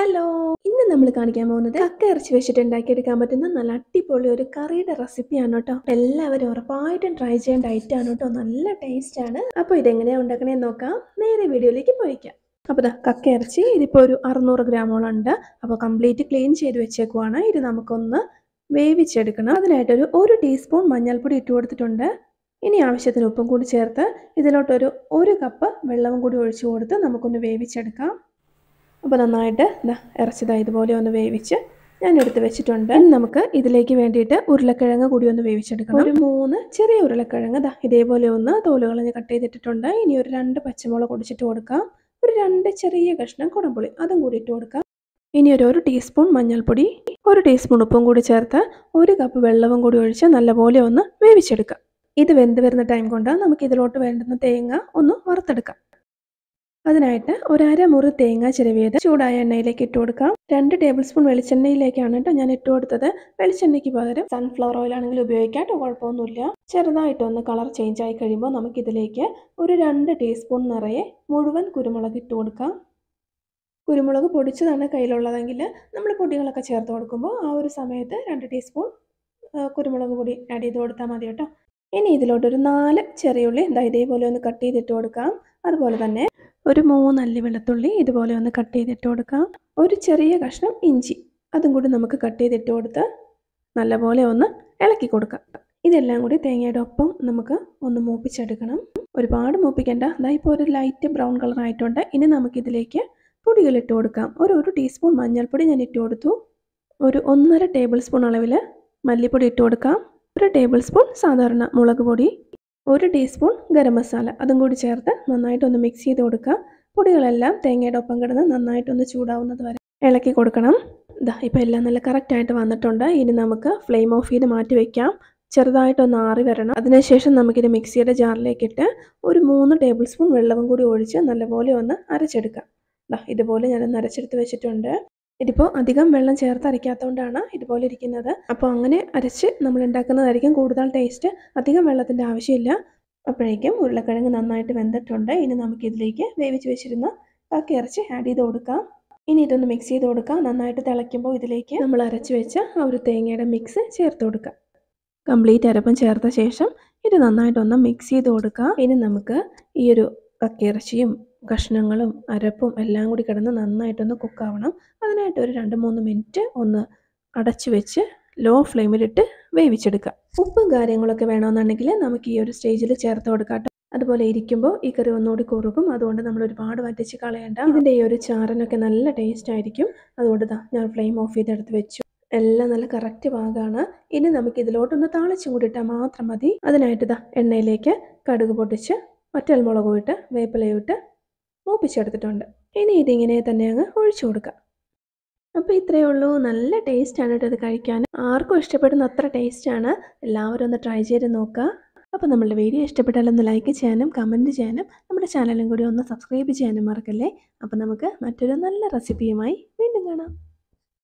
Hello ഇന്ന് നമ്മൾ കാണിക്കാൻ പോകുന്നത് കക്ക ഇറച്ചി വെച്ചിട്ട് ഉണ്ടാക്കിയെടുക്കാൻ പറ്റുന്ന നല്ല അടിപൊളി ഒരു കറിയുടെ റെസിപ്പിയാണ് കേട്ടോ എല്ലാവരും ഉറപ്പായിട്ടും ട്രൈ ചെയ്യേണ്ട ഐറ്റം ആണ് കേട്ടോ നല്ല ടേസ്റ്റ് ആണ് അപ്പോൾ ഇതെങ്ങനെയാണ് ഉണ്ടാക്കണേന്ന് നോക്കാം നേരെ വീഡിയോയിലേക്ക് പോയിക്കാം അപ്പോൾ ദാ കക്ക ഇറച്ചി ഇതിപ്പോൾ ഒരു അറുന്നൂറ് ഗ്രാമോളം ഉണ്ട് അപ്പോൾ കംപ്ലീറ്റ് ക്ലീൻ ചെയ്ത് വെച്ചേക്കുവാണ് ഇത് നമുക്കൊന്ന് വേവിച്ചെടുക്കണം അതിനായിട്ടൊരു ഒരു ടീസ്പൂൺ മഞ്ഞൾപ്പൊടി ഇട്ട് കൊടുത്തിട്ടുണ്ട് ഇനി ആവശ്യത്തിന് ഉപ്പും കൂടി ചേർത്ത് ഇതിലോട്ടൊരു ഒരു കപ്പ് വെള്ളവും കൂടി ഒഴിച്ചു കൊടുത്ത് നമുക്കൊന്ന് വേവിച്ചെടുക്കാം അപ്പോൾ നന്നായിട്ട് ഇതാ ഇറച്ചിതാ ഇതുപോലെ ഒന്ന് വേവിച്ച് ഞാൻ എടുത്ത് വെച്ചിട്ടുണ്ട് ഇനി നമുക്ക് ഇതിലേക്ക് വേണ്ടിയിട്ട് ഉരുളക്കിഴങ്ങ് കൂടി ഒന്ന് വേവിച്ചെടുക്കണം ഒരു മൂന്ന് ചെറിയ ഉരുളക്കിഴങ്ങ് ദാ ഇതേപോലെ ഒന്ന് തോല് കളഞ്ഞ് കട്ട് ചെയ്തിട്ടിട്ടുണ്ട് ഇനി ഒരു രണ്ട് പച്ചമുളക് പൊടിച്ചിട്ട് കൊടുക്കാം ഒരു രണ്ട് ചെറിയ കഷ്ണം കുടംപുളി അതും കൂടി ഇട്ട് കൊടുക്കാം ഇനി ഒരു ഒരു ടീസ്പൂൺ മഞ്ഞൾപ്പൊടി ഒരു ടീസ്പൂൺ ഉപ്പും കൂടി ചേർത്ത് ഒരു കപ്പ് വെള്ളവും കൂടി ഒഴിച്ച് നല്ലപോലെ ഒന്ന് വേവിച്ചെടുക്കാം ഇത് വെന്ത് വരുന്ന ടൈം കൊണ്ട് നമുക്ക് ഇതിലോട്ട് വേണ്ടുന്ന തേങ്ങ ഒന്ന് വറുത്തെടുക്കാം അതിനായിട്ട് ഒരര മുറി തേങ്ങ ചിരവിയത് ചൂടായ എണ്ണയിലേക്ക് ഇട്ട് കൊടുക്കാം രണ്ട് ടേബിൾ സ്പൂൺ വെളിച്ചെണ്ണയിലേക്കാണ് കേട്ടോ ഞാൻ ഇട്ട് കൊടുത്തത് വെളിച്ചെണ്ണയ്ക്ക് പകരം സൺഫ്ലവർ ഓയിൽ ആണെങ്കിൽ ഉപയോഗിക്കാം കേട്ടോ കുഴപ്പമൊന്നുമില്ല ചെറുതായിട്ടൊന്ന് കളർ ചേഞ്ച് ആയി കഴിയുമ്പോൾ നമുക്കിതിലേക്ക് ഒരു രണ്ട് ടീസ്പൂൺ നിറയെ മുഴുവൻ കുരുമുളക് ഇട്ട് കൊടുക്കാം കുരുമുളക് പൊടിച്ചതാണ് കയ്യിലുള്ളതെങ്കിൽ നമ്മൾ പൊടികളൊക്കെ ചേർത്ത് കൊടുക്കുമ്പോൾ ആ ഒരു സമയത്ത് രണ്ട് ടീസ്പൂൺ കുരുമുളക് പൊടി ആഡ് ചെയ്ത് കൊടുത്താൽ മതി കേട്ടോ ഇനി ഇതിലോട്ടൊരു നാല് ചെറിയുള്ളി ഇതാ ഇതേപോലെ ഒന്ന് കട്ട് ചെയ്തിട്ട് കൊടുക്കാം അതുപോലെ തന്നെ ഒരു മൂന്നല്ലി വെളുത്തുള്ളി ഇതുപോലെ ഒന്ന് കട്ട് ചെയ്തിട്ട് കൊടുക്കാം ഒരു ചെറിയ കഷ്ണം ഇഞ്ചി അതും കൂടി നമുക്ക് കട്ട് ചെയ്തിട്ട് കൊടുത്ത് നല്ലപോലെ ഒന്ന് ഇളക്കി കൊടുക്കാം ഇതെല്ലാം കൂടി തേങ്ങയുടെ ഒപ്പം നമുക്ക് ഒന്ന് മൂപ്പിച്ചെടുക്കണം ഒരുപാട് മൂപ്പിക്കേണ്ട അതാ ഇപ്പോൾ ഒരു ലൈറ്റ് ബ്രൗൺ കളർ ആയിട്ടുണ്ട് ഇനി നമുക്കിതിലേക്ക് പൊടികൾ ഇട്ട് കൊടുക്കാം ഒരു ഒരു ടീസ്പൂൺ മഞ്ഞൾപ്പൊടി ഞാൻ ഇട്ട് കൊടുത്തു ഒരു ഒന്നര ടേബിൾ സ്പൂൺ അളവിൽ മല്ലിപ്പൊടി ഇട്ട് കൊടുക്കാം ഒരു ടേബിൾ സ്പൂൺ സാധാരണ മുളക് പൊടി ഒരു ടീസ്പൂൺ ഗരം മസാല അതും കൂടി ചേർത്ത് നന്നായിട്ടൊന്ന് മിക്സ് ചെയ്ത് കൊടുക്കുക പൊടികളെല്ലാം തേങ്ങയുടെ ഒപ്പം കിടന്ന് നന്നായിട്ടൊന്ന് ചൂടാവുന്നത് വരെ ഇളക്കി കൊടുക്കണം ഇതാ ഇപ്പോൾ എല്ലാം നല്ല കറക്റ്റായിട്ട് വന്നിട്ടുണ്ട് ഇനി നമുക്ക് ഫ്ലെയിം ഓഫ് ചെയ്ത് മാറ്റി വയ്ക്കാം ചെറുതായിട്ടൊന്ന് ആറി വരണം അതിനുശേഷം നമുക്കിത് മിക്സിയുടെ ജാറിലേക്ക് ഇട്ട് ഒരു മൂന്ന് ടേബിൾ സ്പൂൺ വെള്ളവും കൂടി ഒഴിച്ച് നല്ലപോലെ ഒന്ന് അരച്ചെടുക്കാം ദാ ഇതുപോലെ ഞാനൊന്ന് അരച്ചെടുത്ത് വെച്ചിട്ടുണ്ട് ഇതിപ്പോൾ അധികം വെള്ളം ചേർത്ത് അരയ്ക്കാത്തതുകൊണ്ടാണ് ഇതുപോലെ ഇരിക്കുന്നത് അപ്പോൾ അങ്ങനെ അരച്ച് നമ്മൾ ഉണ്ടാക്കുന്നതായിരിക്കും കൂടുതൽ ടേസ്റ്റ് അധികം വെള്ളത്തിൻ്റെ ആവശ്യമില്ല അപ്പോഴേക്കും ഉരുളക്കിഴങ്ങ് നന്നായിട്ട് വെന്തിട്ടുണ്ട് ഇനി നമുക്കിതിലേക്ക് വേവിച്ച് വെച്ചിരുന്ന കാക്കി ഇറച്ചി ആഡ് ചെയ്ത് കൊടുക്കാം ഇനി ഇതൊന്ന് മിക്സ് ചെയ്ത് കൊടുക്കാം നന്നായിട്ട് തിളയ്ക്കുമ്പോൾ ഇതിലേക്ക് നമ്മൾ അരച്ച് വെച്ച ആ ഒരു തേങ്ങയുടെ മിക്സ് ചേർത്ത് കൊടുക്കാം കംപ്ലീറ്റ് അരപ്പം ചേർത്ത ശേഷം ഇത് നന്നായിട്ടൊന്ന് മിക്സ് ചെയ്ത് കൊടുക്കാം ഇനി നമുക്ക് ഈ ഒരു കക്കിയിറച്ചിയും കഷ്ണങ്ങളും അരപ്പും എല്ലാം കൂടി കിടന്ന് നന്നായിട്ടൊന്ന് കുക്കാവണം അതിനായിട്ട് ഒരു രണ്ട് മൂന്ന് മിനിറ്റ് ഒന്ന് അടച്ചു വെച്ച് ലോ ഫ്ലെയിമിലിട്ട് വേവിച്ചെടുക്കാം ഉപ്പും കാര്യങ്ങളൊക്കെ വേണമെന്നുണ്ടെങ്കിൽ നമുക്ക് ഈ ഒരു സ്റ്റേജിൽ ചേർത്ത് കൊടുക്കാം ട്ടോ. അതുപോലെ ഇരിക്കുമ്പോൾ ഈ കറി ഒന്നുകൂടി കുറുകും അതുകൊണ്ട് നമ്മൾ ഒരുപാട് വറ്റിച്ച് കളയണ്ട ഇതിൻ്റെ ഈ ഒരു ചാറിനൊക്കെ നല്ല ടേസ്റ്റ് ആയിരിക്കും അതുകൊണ്ട് ദാ ഞാൻ ഫ്ലെയിം ഓഫ് ചെയ്തെടുത്ത് വെച്ചു എല്ലാം നല്ല കറക്റ്റ് പാകമാണ് ഇനി നമുക്ക് ഇതിലോട്ടൊന്ന് താളിച്ചും കൂടി ഇട്ടാൽ മാത്രം മതി അതിനായിട്ട് ദാ എണ്ണയിലേക്ക് കടുക് പൊട്ടിച്ച് വറ്റൽമുളകും ഇട്ട് വേപ്പിലയും ഇട്ട് മൂപ്പിച്ചെടുത്തിട്ടുണ്ട് ഇനി ഇതിങ്ങനെ തന്നെ അങ്ങ് ഒഴിച്ചു കൊടുക്കാം അപ്പോൾ ഇത്രയേ ഉള്ളൂ നല്ല ടേസ്റ്റാണ് കേട്ടോ ഇത് കഴിക്കാൻ ആർക്കും ഇഷ്ടപ്പെടുന്ന അത്ര ടേസ്റ്റാണ് എല്ലാവരും ഒന്ന് ട്രൈ ചെയ്ത് നോക്കുക അപ്പോൾ നമ്മളുടെ വീഡിയോ ഇഷ്ടപ്പെട്ടാൽ ഒന്ന് ലൈക്ക് ചെയ്യാനും കമൻറ്റ് ചെയ്യാനും നമ്മുടെ ചാനലും കൂടി ഒന്ന് സബ്സ്ക്രൈബ് ചെയ്യാനും മറക്കല്ലേ അപ്പോൾ നമുക്ക് മറ്റൊരു നല്ല റെസിപ്പിയുമായി വീണ്ടും കാണാം